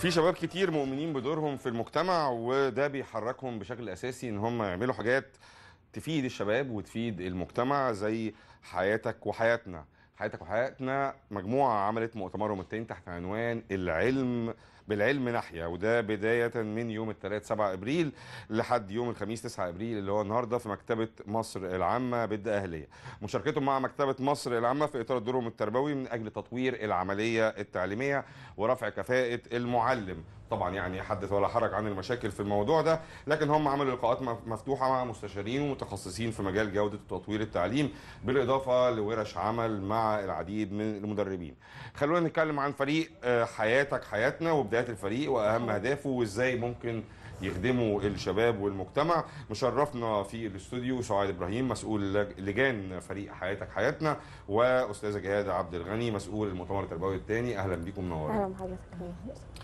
في شباب كتير مؤمنين بدورهم في المجتمع وده بيحركهم بشكل اساسي ان هم يعملوا حاجات تفيد الشباب وتفيد المجتمع زي حياتك وحياتنا حياتك وحياتنا مجموعة عملت مؤتمرهم التاني تحت عنوان العلم بالعلم ناحية وده بداية من يوم الثلاث 7 ابريل لحد يوم الخميس 9 ابريل اللي هو النهارده في مكتبة مصر العامة بالدقهلية مشاركتهم مع مكتبة مصر العامة في اطار دورهم التربوي من اجل تطوير العملية التعليمية ورفع كفاءة المعلم طبعا يعني حدث ولا حرج عن المشاكل في الموضوع ده لكن هم عملوا لقاءات مف- مفتوحه مع مستشارين ومتخصصين في مجال جوده وتطوير التعليم بالاضافه لورش عمل مع العديد من المدربين خلونا نتكلم عن فريق آه، حياتك حياتنا وبدايه الفريق واهم اهدافه وازاي ممكن يخدموا الشباب والمجتمع مشرفنا في الاستوديو سعاد ابراهيم مسؤول لج- لجان فريق حياتك حياتنا واستاذه جهاد عبد الغني مسؤول المؤتمر التربوي الثاني اهلا بيكم منورين اهلا بحضرتك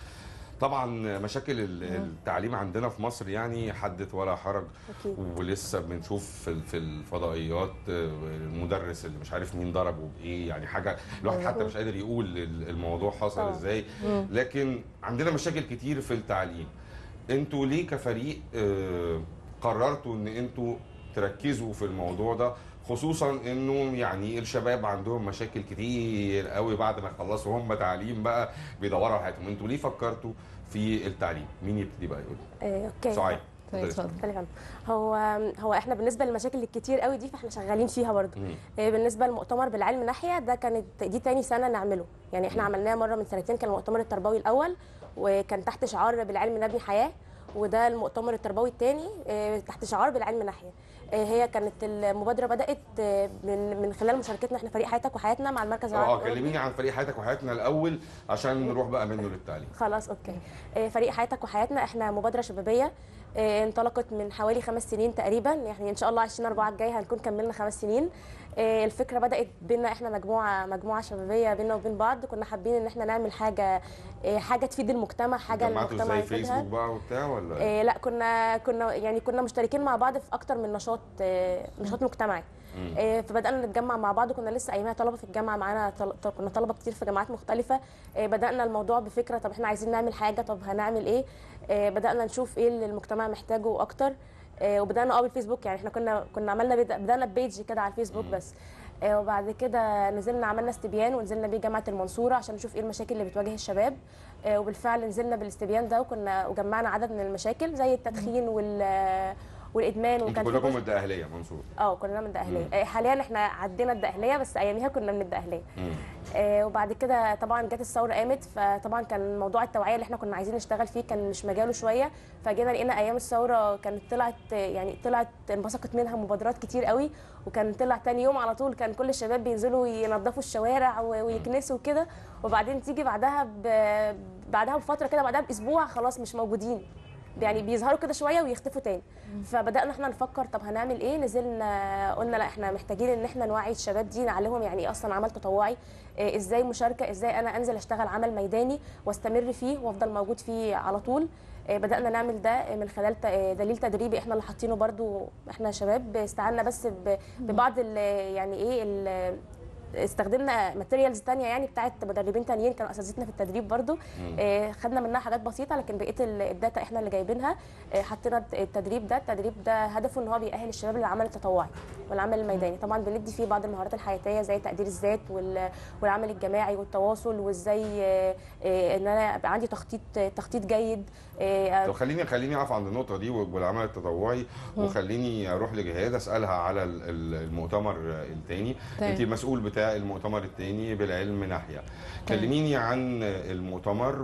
طبعا مشاكل ال- التعليم عندنا في مصر يعني حدث ولا حرج اكيد ولسه بنشوف في ال- في الفضائيات آه، المدرس اللي مش عارف مين ضربه بايه يعني حاجه الواحد حتى مش قادر يقول ال- الموضوع حصل آه. ازاي لكن عندنا مشاكل كتير في التعليم انتوا ليه كفريق آه، قررتوا ان انتوا تركزوا في الموضوع ده خصوصا انه يعني الشباب عندهم مشاكل كتير قوي بعد ما يخلصوا هم تعليم بقى بيدوروا على حياتهم انتوا ليه فكرتوا في التعليم مين يبتدي بقى يقول آه، اوكي سعاد طيب، اتفضلي. اتفضل. اتفضل يا فندم. هو هو احنا بالنسبه للمشاكل الكتير قوي دي فاحنا شغالين فيها برضه مم. آه، بالنسبه للمؤتمر بالعلم ناحيه ده كانت دي تاني سنه نعمله يعني احنا عملناه مره من سنتين كان المؤتمر التربوي الاول وكان تحت شعار بالعلم نبني حياه وده المؤتمر التربوي الثاني تحت شعار بالعلم ناحيه آه، هي كانت المبادره بدات آه، من من خلال مشاركتنا احنا فريق حياتك وحياتنا مع المركز العربي اه الأوروبي. كلميني عن فريق حياتك وحياتنا الاول عشان نروح بقى منه للتعليم خلاص اوكي آه، فريق حياتك وحياتنا احنا مبادره شبابيه آه، انطلقت من حوالي خمس سنين تقريبا يعني ان شاء الله 2024 الجاي هنكون كملنا خمس سنين آه، الفكره بدات بينا احنا مجموعه مجموعه شبابيه بينا وبين بعض كنا حابين ان احنا نعمل حاجه آه، حاجه تفيد المجتمع حاجه جمعتوا المجتمع ازاي يفيدها فيسبوك بقى وبتاع ولا آه، لا كنا كنا يعني كنا مشتركين مع بعض في اكتر من نشاط آه، نشاط مجتمعي مم. آه، فبدانا نتجمع مع بعض كنا لسه ايامها طلبه في الجامعه معانا طل... كنا طلبه كتير في جامعات مختلفه آه، بدانا الموضوع بفكره طب احنا عايزين نعمل حاجه طب هنعمل ايه آه، بدانا نشوف ايه اللي المجتمع محتاجه اكتر آه، وبدانا اه بالفيسبوك يعني احنا كنا كنا عملنا بدا- بدانا ببيج كده على الفيسبوك مم. بس آه، وبعد كده نزلنا عملنا استبيان ونزلنا بيه جامعه المنصوره عشان نشوف ايه المشاكل اللي بتواجه الشباب آه، وبالفعل نزلنا بالاستبيان ده وكنا وجمعنا عدد من المشاكل زي التدخين وال والادمان انتوا وكان في كلكم جزء- الدقهليه منصور اه كنا من الدقهليه آه، حاليا احنا عدينا الدقهليه بس اياميها كنا من الدقهليه مم. آه، وبعد كده طبعا جت الثوره قامت فطبعا كان موضوع التوعيه اللي احنا كنا عايزين نشتغل فيه كان مش مجاله شويه فجينا لقينا ايام الثوره كانت طلعت آه، يعني طلعت انبثقت منها مبادرات كتير قوي وكان طلع تاني يوم على طول كان كل الشباب بينزلوا ينظفوا الشوارع و- ويكنسوا كده وبعدين تيجي بعدها ب... بعدها بفتره كده بعدها باسبوع خلاص مش موجودين يعني بيظهروا كده شويه ويختفوا تاني فبدانا احنا نفكر طب هنعمل ايه نزلنا قلنا لا احنا محتاجين ان احنا نوعي الشباب دي نعلمهم يعني ايه اصلا عمل تطوعي إيه ازاي مشاركه ازاي انا انزل اشتغل عمل ميداني واستمر فيه وافضل موجود فيه على طول إيه بدانا نعمل ده من خلال ت- إيه دليل تدريبي احنا اللي حاطينه برضو احنا شباب استعنا بس ب- ببعض ال- يعني ايه ال- استخدمنا ماتيريالز تانية يعني بتاعت مدربين تانيين كانوا اساتذتنا في التدريب برضو مم. آه، خدنا منها حاجات بسيطه لكن بقيه ال- الداتا احنا اللي جايبينها آه، حطينا التدريب ده التدريب ده هدفه ان هو بيأهل الشباب للعمل التطوعي والعمل الميداني طبعا بندي فيه بعض المهارات الحياتيه زي تقدير الذات وال- والعمل الجماعي والتواصل وازاي آه، آه، ان انا يبقى عندي تخطيط تخطيط جيد آه، طب خليني خليني اقف عند النقطه دي والعمل التطوعي وخليني اروح لجهاد اسالها على ال- ال- المؤتمر الثاني تمام. انت المسؤول بتاع المؤتمر الثاني بالعلم ناحيه كلميني عن المؤتمر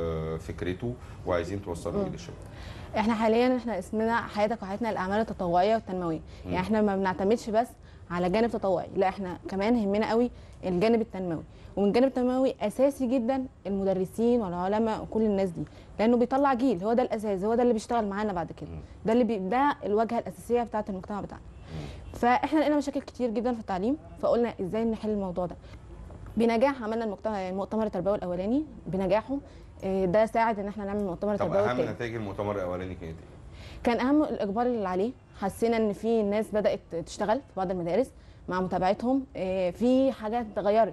وفكرته وعايزين توصلوا ايه للشباب احنا حاليا احنا اسمنا حياتك وحياتنا الاعمال التطوعيه والتنمويه مم. يعني احنا ما بنعتمدش بس على جانب تطوعي لا احنا كمان يهمنا قوي الجانب التنموي ومن الجانب التنموي اساسي جدا المدرسين والعلماء وكل الناس دي لانه بيطلع جيل هو ده الاساس هو ده اللي بيشتغل معانا بعد كده مم. ده اللي بي... ده الواجهه الاساسيه بتاعه المجتمع بتاعنا فاحنا لقينا مشاكل كتير جدا في التعليم فقلنا ازاي نحل الموضوع ده بنجاح عملنا المجتمع المؤتمر التربوي الاولاني بنجاحه إيه، ده ساعد ان احنا نعمل مؤتمر طب تربوي اهم تاني نتائج المؤتمر الاولاني كانت ايه؟ كان اهم الاقبال اللي عليه حسينا ان في ناس بدات تشتغل في بعض المدارس مع متابعتهم آه، في حاجات اتغيرت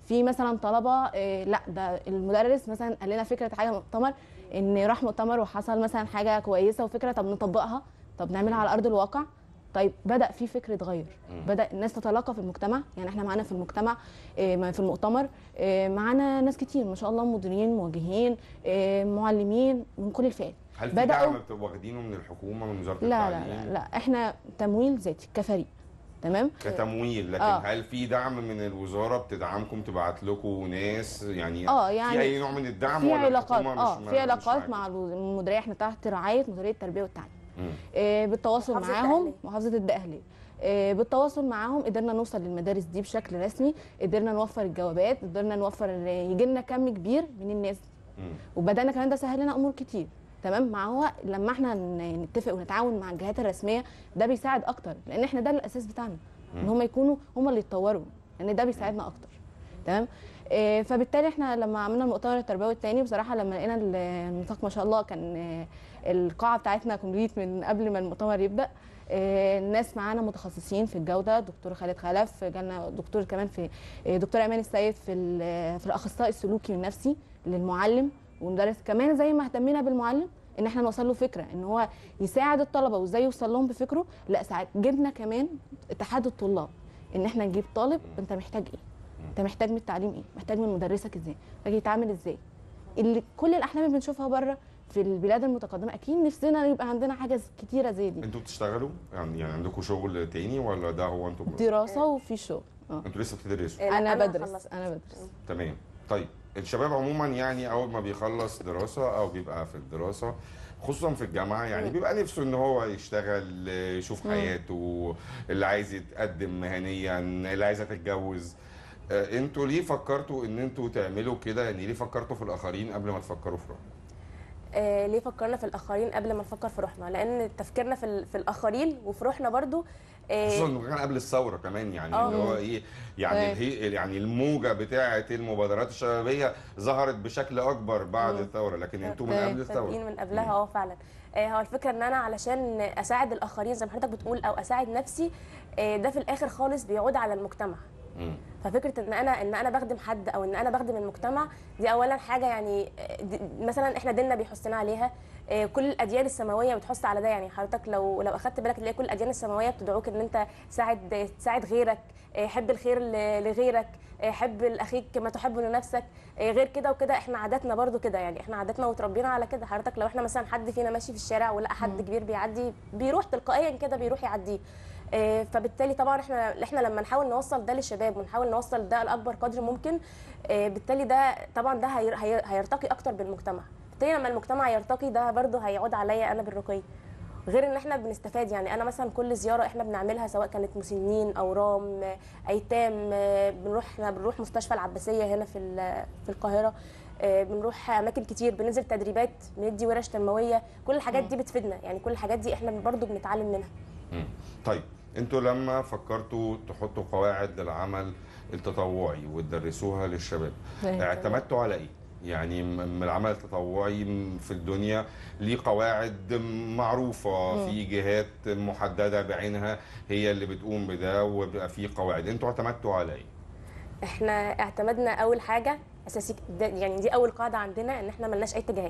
في مثلا طلبه آه، لا ده المدرس مثلا قال لنا فكره حاجه مؤتمر ان راح مؤتمر وحصل مثلا حاجه كويسه وفكره طب نطبقها طب نعملها على ارض الواقع طيب بدا في فكر يتغير مم. بدا الناس تتلاقى في المجتمع يعني احنا معانا في المجتمع آه، في المؤتمر آه، معانا ناس كتير ما شاء الله مديرين موجهين آه، معلمين من كل الفئات هل في بدأوا- دعم بتبقوا واخدينه من الحكومه من وزاره لا لا التعليم لا لا احنا تمويل ذاتي كفريق تمام كتمويل لكن آه. هل في دعم من الوزاره بتدعمكم تبعت لكم ناس يعني اه في يعني اي نوع من الدعم في ولا علاقات الحكومة اه مش في علاقات معاكم؟ مع الوز- المديريه احنا تحت رعايه مديريه التربيه والتعليم مم. آه، بالتواصل محافظة معاهم الدقهلية. محافظه الدقهليه آه، بالتواصل معاهم قدرنا نوصل للمدارس دي بشكل رسمي قدرنا نوفر الجوابات قدرنا نوفر يجي لنا كم كبير من الناس مم. وبدانا كمان ده سهل لنا امور كتير تمام مع هو لما احنا ن- نتفق ونتعاون مع الجهات الرسميه ده بيساعد اكتر لان احنا ده الاساس بتاعنا ان مم. هم يكونوا هم اللي يتطوروا لان ده بيساعدنا اكتر تمام آه، فبالتالي احنا لما عملنا المؤتمر التربوي الثاني بصراحه لما لقينا ال- النطاق ما شاء الله كان آه، القاعه بتاعتنا كومبليت من قبل ما المؤتمر يبدا آه، الناس معانا متخصصين في الجوده دكتور خالد خلف جالنا دكتور كمان في آه، دكتور ايمان السيد في ال- في الاخصائي السلوكي والنفسي للمعلم ومدرس كمان زي ما اهتمينا بالمعلم ان احنا نوصل له فكره ان هو يساعد الطلبه وازاي يوصل لهم بفكره لا ساعات جبنا كمان اتحاد الطلاب ان احنا نجيب طالب انت محتاج ايه انت محتاج من التعليم ايه محتاج من مدرسك ازاي محتاج يتعامل ازاي اللي كل الاحلام اللي بنشوفها بره في البلاد المتقدمه اكيد نفسنا يبقى عندنا حاجه كتيره زي دي انتوا بتشتغلوا يعني يعني عندكم شغل تاني ولا ده هو انتوا دراسه وفي شغل اه انتوا لسه بتدرسوا آه، لا، انا بدرس خلصت. انا بدرس تمام طيب الشباب عموما يعني اول ما بيخلص دراسه او بيبقى في الدراسه خصوصا في الجامعه يعني مم. بيبقى نفسه ان هو يشتغل يشوف مم. حياته اللي عايز يتقدم مهنيا اللي عايزه تتجوز آه، انتوا ليه فكرتوا ان انتوا تعملوا كده يعني ليه فكرتوا في الاخرين قبل ما تفكروا في روحكم آه، ليه فكرنا في الاخرين قبل ما نفكر في روحنا لان تفكيرنا في, ال- في الاخرين وفي روحنا برضو آه، خصوصا انه كان قبل الثوره كمان يعني آه. اللي هو ايه يعني أيوة. الهي يعني الموجه بتاعه المبادرات الشبابيه ظهرت بشكل اكبر بعد مم. الثوره لكن انتوا من أيوة. قبل الثوره سابقين من قبلها اه فعلا آه، هو الفكره ان انا علشان اساعد الاخرين زي ما حضرتك بتقول او اساعد نفسي آه، ده في الاخر خالص بيعود على المجتمع مم. ففكره ان انا ان انا بخدم حد او ان انا بخدم المجتمع دي اولا حاجه يعني آه، دي مثلا احنا ديننا بيحثنا عليها آه، كل الاديان السماويه بتحث على ده يعني حضرتك لو لو اخدت بالك تلاقي كل الاديان السماويه بتدعوك ان انت تساعد تساعد غيرك آه، حب الخير ل- لغيرك آه، حب لاخيك كما تحب لنفسك آه، غير كده وكده احنا عاداتنا برضو كده يعني احنا عاداتنا وتربينا على كده حضرتك لو احنا مثلا حد فينا ماشي في الشارع ولقى حد كبير بيعدي بيروح تلقائيا كده بيروح يعديه آه، فبالتالي طبعا احنا احنا لما نحاول نوصل ده للشباب ونحاول نوصل ده لاكبر قدر ممكن آه، بالتالي ده طبعا ده هير- هي- هيرتقي اكتر بالمجتمع بالتالي لما المجتمع يرتقي ده برضه هيعود عليا انا بالرقي غير ان احنا بنستفاد يعني انا مثلا كل زياره احنا بنعملها سواء كانت مسنين اورام آه، ايتام آه، بنروح احنا بنروح مستشفى العباسيه هنا في ال- في القاهره آه، بنروح اماكن كتير بننزل تدريبات بندي ورش تنمويه كل الحاجات دي بتفيدنا يعني كل الحاجات دي احنا برضو بنتعلم منها مم. طيب انتوا لما فكرتوا تحطوا قواعد للعمل التطوعي وتدرسوها للشباب أيوة. اعتمدتوا على ايه؟ يعني م- م- العمل التطوعي م- في الدنيا ليه قواعد معروفة مم. في جهات محددة بعينها هي اللي بتقوم بده وبيبقى في قواعد انتوا اعتمدتوا على ايه؟ احنا اعتمدنا اول حاجه اساسي ده- يعني دي اول قاعده عندنا ان احنا ملناش اي اتجاهات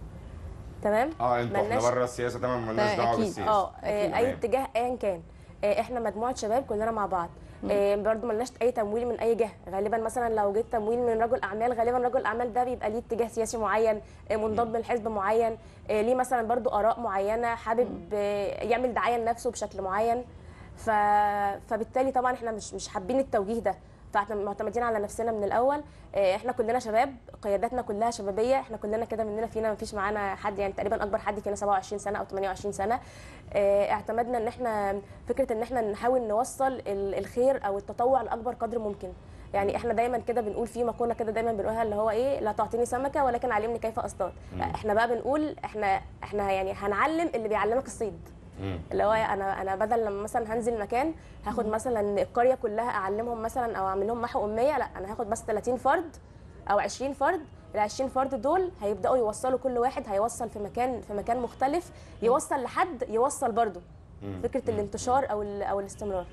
تمام اه انتوا احنا ملناش- بره السياسة تمام مالناش تمام، دعوة أكيد. بالسياسة اه أكيد. آه، اي تمام. اتجاه ايا كان آه، احنا مجموعه شباب كلنا مع بعض آه، برضو ملناش اي تمويل من اي جهه غالبا مثلا لو جيت تمويل من رجل اعمال غالبا رجل الاعمال ده بيبقى ليه اتجاه سياسي معين آه، منضم لحزب معين آه، ليه مثلا برضو اراء معينه حابب آه، يعمل دعايه لنفسه بشكل معين ف... فبالتالي طبعا احنا مش مش حابين التوجيه ده فاحنا معتمدين على نفسنا من الاول آه، احنا كلنا شباب قياداتنا كلها شبابيه احنا كلنا كده مننا فينا ما فيش معانا حد يعني تقريبا اكبر حد فينا 27 سنه او 28 سنه آه، اعتمدنا ان احنا فكره ان احنا نحاول نوصل ال- الخير او التطوع لاكبر قدر ممكن يعني احنا دايما كده بنقول في مقوله كده دايما بنقولها اللي هو ايه لا تعطيني سمكه ولكن علمني كيف اصطاد مم. احنا بقى بنقول احنا احنا يعني هنعلم اللي بيعلمك الصيد مم. اللي هو انا انا بدل لما مثلا هنزل مكان هاخد مثلا القريه كلها اعلمهم مثلا او اعمل لهم محو اميه لا انا هاخد بس 30 فرد او 20 فرد ال 20 فرد دول هيبداوا يوصلوا كل واحد هيوصل في مكان في مكان مختلف يوصل لحد يوصل برضه مم. فكره مم. الانتشار او ال- او الاستمرار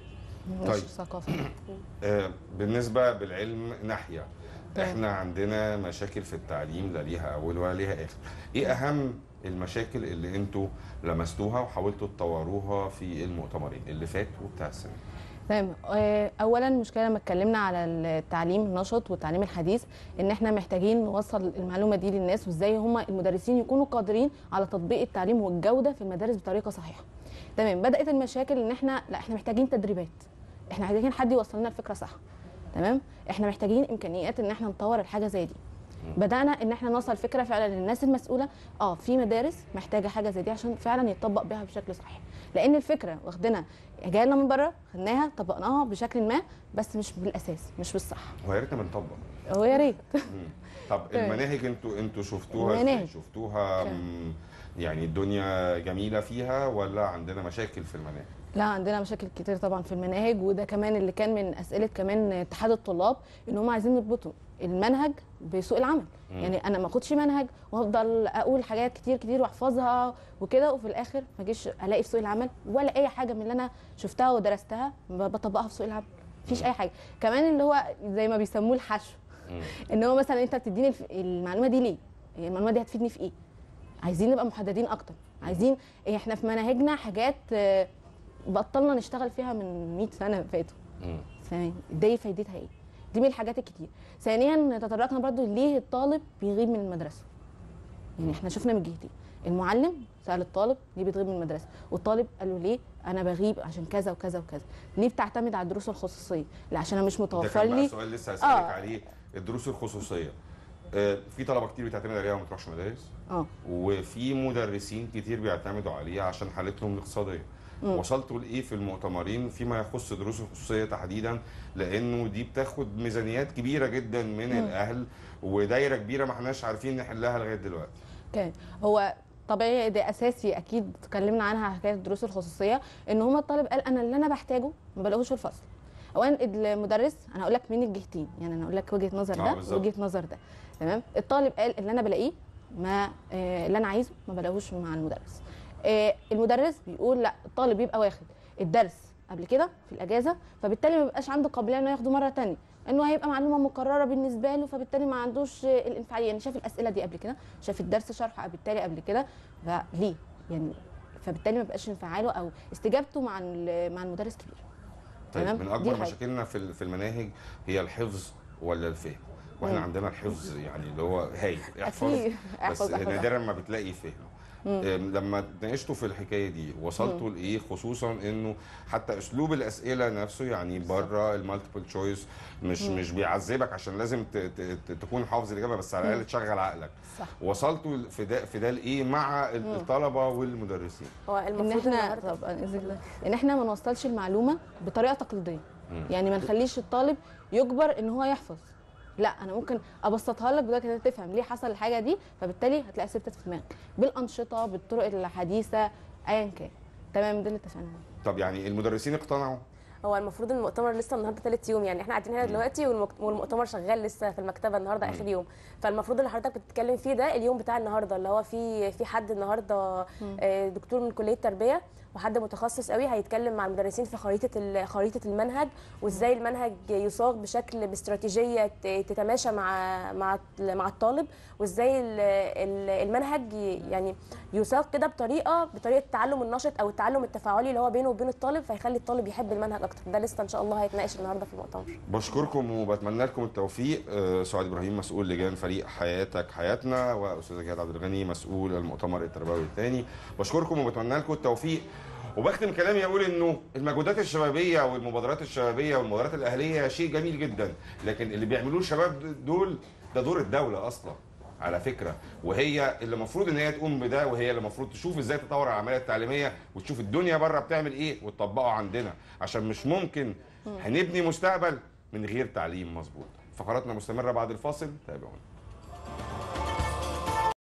مش طيب. ثقافه آه، بالنسبه بالعلم ناحيه تمام. احنا عندنا مشاكل في التعليم لا ليها اول ولا ليها اخر ايه اهم المشاكل اللي انتوا لمستوها وحاولتوا تطوروها في المؤتمرين اللي فات وبتاع السنه تمام آه، اولا المشكله لما اتكلمنا على التعليم النشط والتعليم الحديث ان احنا محتاجين نوصل المعلومه دي للناس وازاي هم المدرسين يكونوا قادرين على تطبيق التعليم والجوده في المدارس بطريقه صحيحه تمام بدات المشاكل ان احنا لا احنا محتاجين تدريبات احنا محتاجين حد يوصل لنا الفكره صح تمام احنا محتاجين امكانيات ان احنا نطور الحاجه زي دي بدانا ان احنا نوصل فكره فعلا للناس المسؤوله اه في مدارس محتاجه حاجه زي دي عشان فعلا يتطبق بيها بشكل صحيح لان الفكره واخدنا جايه لنا من بره خدناها طبقناها بشكل ما بس مش بالاساس مش بالصح ويا ريتنا بنطبق هو يا ريت مم. طب تمام. المناهج انتوا انتوا شفتوها ازاي؟ المناهج. شفتوها تمام. مم، يعني الدنيا جميله فيها ولا عندنا مشاكل في المناهج لا عندنا مشاكل كتير طبعا في المناهج وده كمان اللي كان من اسئله كمان اتحاد الطلاب ان هم عايزين يربطوا المنهج بسوق العمل مم. يعني انا ما اخدش منهج وافضل اقول حاجات كتير كتير واحفظها وكده وفي الاخر ما اجيش الاقي في سوق العمل ولا اي حاجه من اللي انا شفتها ودرستها ب- بطبقها في سوق العمل مفيش اي حاجه كمان اللي هو زي ما بيسموه الحشو مم. ان هو مثلا انت بتديني الف- المعلومه دي ليه هي المعلومه دي هتفيدني في ايه عايزين نبقى محددين اكتر عايزين احنا في مناهجنا حاجات آه، بطلنا نشتغل فيها من 100 سنه فاتوا مم. ثانيا دي فايدتها ايه دي من الحاجات الكتير ثانيا تطرقنا برضو ليه الطالب بيغيب من المدرسه يعني احنا شفنا من جهتين المعلم سال الطالب ليه بتغيب من المدرسه والطالب قال له ليه انا بغيب عشان كذا وكذا وكذا ليه بتعتمد على الدروس الخصوصيه لا عشان انا مش ده متوفر كان بقى لي سؤال لسه هسألك آه. عليه الدروس الخصوصيه آه، في طلبه كتير بتعتمد عليها وما بتروحش مدارس اه وفي مدرسين كتير بيعتمدوا عليها عشان حالتهم الاقتصاديه مم. وصلتوا لايه في المؤتمرين فيما يخص دروس الخصوصيه تحديدا لانه دي بتاخد ميزانيات كبيره جدا من مم. الاهل ودايره كبيره ما احناش عارفين نحلها لغايه دلوقتي كان هو طبيعي ده اساسي اكيد اتكلمنا عنها حكايه الدروس الخصوصيه ان هما الطالب قال انا اللي انا بحتاجه ما بلاقوش في الفصل اولا المدرس انا هقول لك من الجهتين يعني انا هقول لك وجهه نظر آه، ده بالظبط. وجهه نظر ده تمام الطالب قال اللي انا بلاقيه ما آه، اللي انا عايزه ما بلاقوش مع المدرس آه، المدرس بيقول لا الطالب يبقى واخد الدرس قبل كده في الاجازه فبالتالي ما بيبقاش عنده قابليه انه ياخده مره تانية انه هيبقى معلومه مكرره بالنسبه له فبالتالي ما عندوش آه، الانفعاليه يعني شاف الاسئله دي قبل كده شاف الدرس شرحه بالتالي قبل كده فليه يعني فبالتالي ما بقاش انفعاله او استجابته مع ال- مع المدرس كبير طيب تمام؟ من دي اكبر حاجة. مشاكلنا في ال- في المناهج هي الحفظ ولا الفهم واحنا مم. عندنا الحفظ يعني اللي هو هاي احفظ اكيد بس احفظ احفظ نادرا ما بتلاقي فهم مم. أم، لما اتناقشتوا في الحكايه دي وصلتوا لايه خصوصا انه حتى اسلوب الاسئله نفسه يعني بره المالتيبل تشويس مش مم. مش بيعذبك عشان لازم ت- ت- ت- تكون حافظ الاجابه بس على الاقل تشغل عقلك صح وصلتوا في ده في ده لايه مع ال- مم. الطلبه والمدرسين هو ان المفروض احنا النهارده طب أنا آسف جداً. ان احنا ما نوصلش المعلومه بطريقه تقليديه مم. يعني ما نخليش الطالب يجبر ان هو يحفظ لا انا ممكن ابسطها لك بدل كده تفهم ليه حصل الحاجه دي فبالتالي هتلاقي ثبتت في دماغك بالانشطه بالطرق الحديثه ايا كان تمام ده اللي اتفقنا عليه طب يعني المدرسين اقتنعوا هو المفروض المؤتمر لسه النهارده ثالث يوم يعني احنا قاعدين هنا مم. دلوقتي والمك- والمؤتمر شغال لسه في المكتبه النهارده مم. اخر يوم فالمفروض اللي حضرتك بتتكلم فيه ده اليوم بتاع النهارده اللي هو في في حد النهارده مم. آه، دكتور من كليه تربيه وحد متخصص قوي هيتكلم مع المدرسين في خريطه ال- خريطه المنهج وازاي المنهج يصاغ بشكل باستراتيجيه ت- تتماشى مع مع مع الطالب وازاي ال- ال- المنهج ي- يعني يصاغ كده بطريقه بطريقه التعلم النشط او التعلم التفاعلي اللي هو بينه وبين الطالب فيخلي الطالب يحب المنهج اكتر ده لسه ان شاء الله هيتناقش النهارده في المؤتمر بشكركم وبتمنى لكم التوفيق آه، سعاد ابراهيم مسؤول لجان فريق حياتك حياتنا واستاذه جهاد عبد الغني مسؤول المؤتمر التربوي الثاني بشكركم وبتمنى لكم التوفيق وبختم كلامي اقول انه المجهودات الشبابيه والمبادرات الشبابيه والمبادرات الاهليه شيء جميل جدا لكن اللي بيعملوه الشباب دول ده دور الدوله اصلا على فكره وهي اللي المفروض ان هي تقوم بده وهي اللي المفروض تشوف ازاي تطور العمليه التعليميه وتشوف الدنيا بره بتعمل ايه وتطبقه عندنا عشان مش ممكن هنبني مستقبل من غير تعليم مظبوط فقراتنا مستمره بعد الفاصل تابعونا